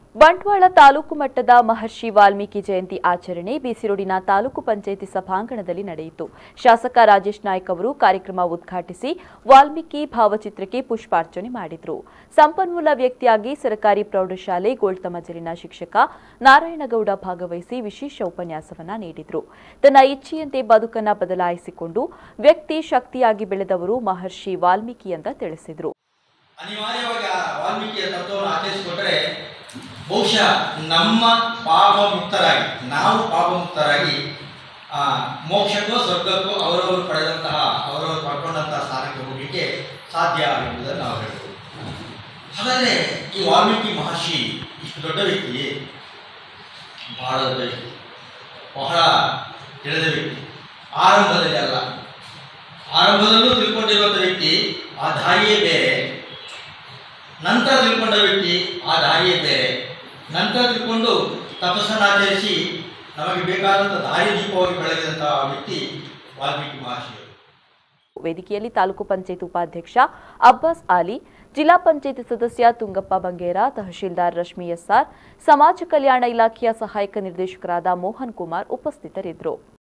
ಬಂಟ್ವಾಳ ತಾಲೂಕು ಮಟ್ಟದ ಮಹರ್ಷಿ ವಾಲ್ಮೀಕಿ ಜಯಂತಿ ಆಚರಣೆ ಬಿಸಿರೋಡಿನ ತಾಲೂಕು ಪಂಚಾಯಿತಿ ಸಭಾಂಗಣದಲ್ಲಿ ನಡೆಯಿತು ಶಾಸಕ ರಾಜೇಶ್ ನಾಯ್ಕ್ ಅವರು ಕಾರ್ಯಕ್ರಮ ಉದ್ಘಾಟಿಸಿ ವಾಲ್ಮೀಕಿ ಭಾವಚಿತ್ರಕ್ಕೆ ಪುಷ್ಪಾರ್ಚನೆ ಮಾಡಿದರು ಸಂಪನ್ಮೂಲ ವ್ಯಕ್ತಿಯಾಗಿ ಸರ್ಕಾರಿ ಪ್ರೌಢಶಾಲೆ ಗೋಳ್ತಮಜಲಿನ ಶಿಕ್ಷಕ ನಾರಾಯಣಗೌಡ ಭಾಗವಹಿಸಿ ವಿಶೇಷ ಉಪನ್ಯಾಸವನ್ನ ನೀಡಿದರು ತನ್ನ ಇಚ್ಛೆಯಂತೆ ಬದುಕನ್ನ ಬದಲಾಯಿಸಿಕೊಂಡು ವ್ಯಕ್ತಿ ಶಕ್ತಿಯಾಗಿ ಬೆಳೆದವರು ಮಹರ್ಷಿ ವಾಲ್ಮೀಕಿ ಅಂತ ತಿಳಿಸಿದರು ಅನಿವಾರ್ಯವಾಗಿ ಆ ವಾಲ್ಮೀಕಿಯ ತತ್ವವನ್ನು ಆಚರಿಸಿಕೊಂಡ್ರೆ ಬಹುಶಃ ನಮ್ಮ ಪಾಪ ಮುಕ್ತರಾಗಿ ನಾವು ಪಾಪ ಮುಕ್ತರಾಗಿ ಆ ಮೋಕ್ಷಕ್ಕೋ ಸ್ವರ್ಗಕ್ಕೋ ಅವರವರು ಪಡೆದಂತಹ ಅವರವರು ಪಡ್ಕೊಂಡಂತಹ ಸ್ಥಾನಕ್ಕೆ ಹೋಗಲಿಕ್ಕೆ ಸಾಧ್ಯ ಎಂಬುದನ್ನು ನಾವು ಹೇಳ್ಬೋದು ಹಾಗಾದರೆ ಈ ವಾಲ್ಮೀಕಿ ಮಹರ್ಷಿ ಇಷ್ಟು ದೊಡ್ಡ ವ್ಯಕ್ತಿ ಬಹಳ ದೊಡ್ಡ ವ್ಯಕ್ತಿ ಬಹಳ ತಿಳಿದ ವ್ಯಕ್ತಿ ಆರಂಭದಲ್ಲಿ ಅಲ್ಲ ಆರಂಭದಲ್ಲೂ ತಿಳ್ಕೊಂಡಿರುವಂಥ ವ್ಯಕ್ತಿ ಆ ದಾರಿಯೇ ಬೇರೆ ನಂತರ ತಿಳ್ಕೊಂಡ ವ್ಯಕ್ತಿ ಆ ದಾರಿಯೇ ಬೇರೆ ನಂತರ ತಿಳ್ಕೊಂಡು ತಪಸ್ಸನ್ನು ಆಚರಿಸಿ ನಮಗೆ ಬೇಕಾದಂಥ ದಾರಿ ದೀಪವಾಗಿ ಬೆಳಗಿದಂತಹ ವ್ಯಕ್ತಿ ವಾಲ್ಮೀಕಿ ಮಹರ್ಷಿಯವರು ವೇದಿಕೆಯಲ್ಲಿ ತಾಲೂಕು ಪಂಚಾಯತ್ ಉಪಾಧ್ಯಕ್ಷ ಅಬ್ಬಾಸ್ ಆಲಿ ಜಿಲ್ಲಾ ಪಂಚಾಯತ್ ಸದಸ್ಯ ತುಂಗಪ್ಪ ಬಂಗೇರ ತಹಶೀಲ್ದಾರ್ ರಶ್ಮಿ ಎಸ್ಆರ್ ಸಮಾಜ ಕಲ್ಯಾಣ ಇಲಾಖೆಯ ಸಹಾಯಕ ನಿರ್ದೇಶಕರಾದ ಮೋಹನ್ ಕುಮಾರ್ ಉಪಸ್ಥಿತರಿದ್ದರು